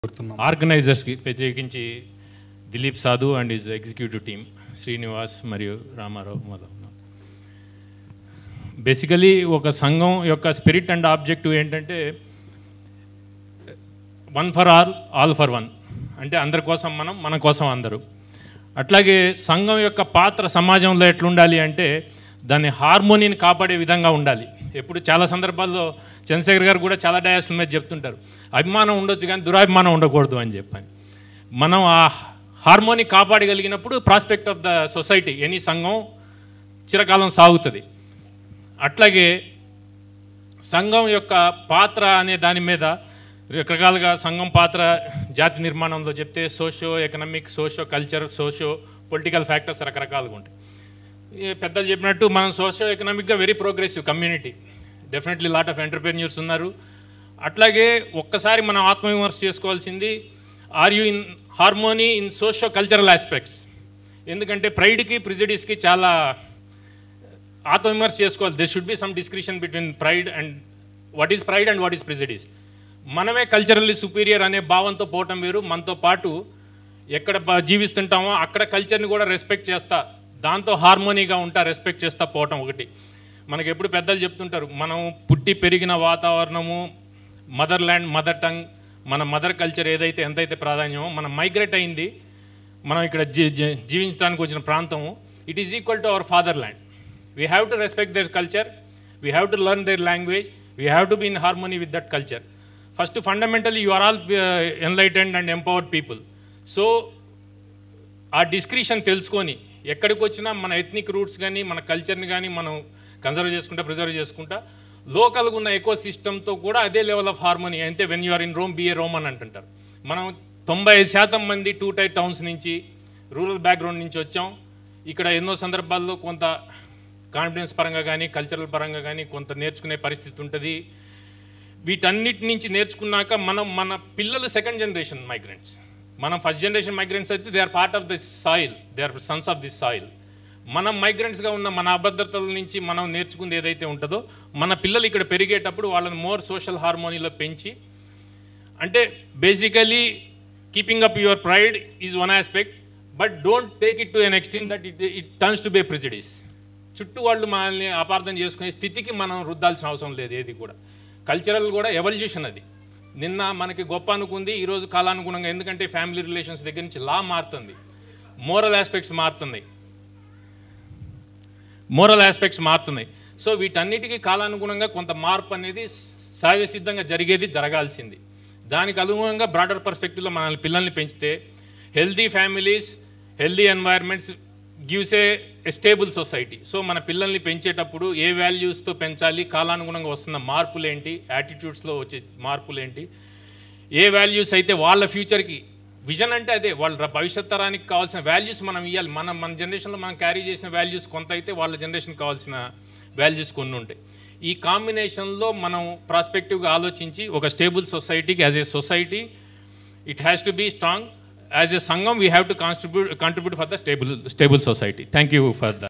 కోరుతున్నాం ఆర్గనైజర్స్కి ప్రత్యేకించి Dilip Sadhu and his executive team Srinivas మరియు రామారావు మొదలు బేసికలీ ఒక సంఘం యొక్క స్పిరిట్ అండ్ ఆబ్జెక్టివ్ ఏంటంటే one for all all for one అంటే అందరి కోసం మనం మన కోసం అందరూ అట్లాగే సంఘం యొక్క పాత్ర సమాజంలో ఎట్లుండాలి అంటే దాని హార్మోనీని కాపాడే విధంగా ఉండాలి ఎప్పుడు చాలా సందర్భాల్లో చంద్రశేఖర్ గారు కూడా చాలా డయాస్ల మీద చెప్తుంటారు అభిమానం ఉండొచ్చు కానీ దురాభిమానం ఉండకూడదు అని చెప్పని మనం ఆ హార్మోని కాపాడగలిగినప్పుడు prospect of the society any సంఘం చిరకాలం సాగుతుంది అట్లాగే సంఘం యొక్క పాత్ర అనే దాని మీద రకరకాలుగా సంఘం పాత్ర జాతి నిర్మాణంలో చెప్తే socio economic socio culture socio political factors రకరకాలుగా ఉంటాయి ఈ పెద్దలు చెప్పినట్టు మనం సోషో ఎకనామిక్గా very progressive community definitely lot of entrepreneurs ఉన్నారు అట్లాగే ఒక్కసారి మనం ఆత్మవిమర్శ చేసుకోవాల్సింది are you in harmony in socio cultural aspects ఎందుకంటే ప్రైడ్కి ప్రిజడిస్కి చాలా ఆత్మవిమర్శ చేసుకోవాలి they should be some discretion between pride and what is pride and what is prejudice మనమే కల్చరల్లీ సుపీరియర్ అనే భావంతో పోవటం వేరు మనతో పాటు ఎక్కడ బ- జీవిస్తుంటామో అక్కడ కల్చర్ని కూడా రెస్పెక్ట్ చేస్తా దాంతో హార్మోనీగా ఉంటా రెస్పెక్ట్ చేస్తా పోవటం ఒకటి మనకి ఎప్పుడు పెద్దలు చెప్తుంటారు మనం పుట్టి పెరిగిన వాతావరణము మదర్ ల్యాండ్ మదర్ టంగ్ మన మదర్ కల్చర్ ఏదైతే ఎంతైతే ప్రాధాన్యమో మనం మైగ్రేట్ అయింది మనం ఇక్కడ జీ జీ- జీవించడానికి వచ్చిన ప్రాంతం it is equal to our father land we have to respect their culture we have to learn their language we have to be in harmony with that culture first fundamentally you are all enlightened and empowered people so ఆ discretion తెలుసుకొని ఎక్కడికి వచ్చినా మన ethnic roots కానీ మన కల్చర్ని కానీ మనం కన్సర్వ్ చేసుకుంటా ప్రిజర్వ్ చేసుకుంటా లోకల్గా ఉన్న ఎకో సిస్టమ్తో కూడా అదే లెవెల్ ఆఫ్ హార్మోనీ అంటే when you are in Rome be Rome అని అంటుంటారు మనం తొంభై ఐదు శాతం మంది టూ టైప్ టౌన్స్ నుంచి రూరల్ బ్యాక్గ్రౌండ్ నుంచి వచ్చాం ఇక్కడ ఎన్నో సందర్భాల్లో కొంత కాన్ఫిడెన్స్ పరంగా కానీ కల్చరల్ పరంగా కానీ కొంత నేర్చుకునే పరిస్థితి ఉంటుంది వీటన్నిటి నుంచి నేర్చుకున్నాక మనం మన పిల్లలు సెకండ్ జనరేషన్ మైగ్రెంట్స్ మనం ఫస్ట్ జనరేషన్ మైగ్రెంట్స్ అయితే they are part of this soil they are sons of this soil మనం మైగ్రెంట్స్గా ఉన్న మన అభద్రతల నుంచి మనం నేర్చుకుంది ఏదైతే ఉంటుందో మన పిల్లలు ఇక్కడ పెరిగేటప్పుడు వాళ్ళని మోర్ సోషల్ హార్మోనీలో పెంచి అంటే basically keeping up your pride is one aspect but don't take it to an extent that it it turns to be prejudice చుట్టూ వాళ్ళు మనల్ని అపార్థం చేసుకునే స్థితికి మనం రుద్దాల్సిన అవసరం లేదు ఏది కూడా కల్చరల్ కూడా ఎవల్యూషన్ అది నిన్న మనకి గొప్ప అనుకుంది ఈరోజు కాలానుగుణంగా ఎందుకంటే ఫ్యామిలీ రిలేషన్స్ దగ్గర నుంచి లా మారుతుంది మోరల్ ఆస్పెక్ట్స్ మారుతున్నాయి మోరల్ ఆస్పెక్ట్స్ మారుతున్నాయి సో వీటన్నిటికీ కాలానుగుణంగా కొంత మార్పు అనేది సహజ సిద్ధంగా జరిగేది జరగాల్సింది దానికి అనుగుణంగా బ్రాడర్ పర్స్పెక్టివ్లో మన పిల్లల్ని పెంచితే healthy families healthy environments gives a stable society so మన పిల్లల్ని పెంచేటప్పుడు ఏ వాల్యూస్తో పెంచాలి కాలానుగుణంగా వస్తున్న మార్పులు ఏంటి యాటిట్యూడ్స్లో వచ్చే మార్పులు ఏంటి ఏ వాల్యూస్ అయితే వాళ్ళ ఫ్యూచర్కి విజన్ అంటే అదే వాళ్ళ ర- భవిష్యత్ తరానికి కావాల్సిన వాల్యూస్ మనం ఇవ్వాలి మనం మన జనరేషన్లో మనం క్యారీ చేసిన వాల్యూస్ కొంత అయితే వాళ్ళ జనరేషన్ కావాల్సిన వాల్యూస్ కొన్ని ఉంటాయి ఈ కాంబినేషన్లో మనం ప్రాస్పెక్టివ్గా ఆలోచించి ఒక స్టేబుల్ సొసైటీకి as a society it has to be strong as a సంఘం we have to contribute contribute for the stable stable society thank you for the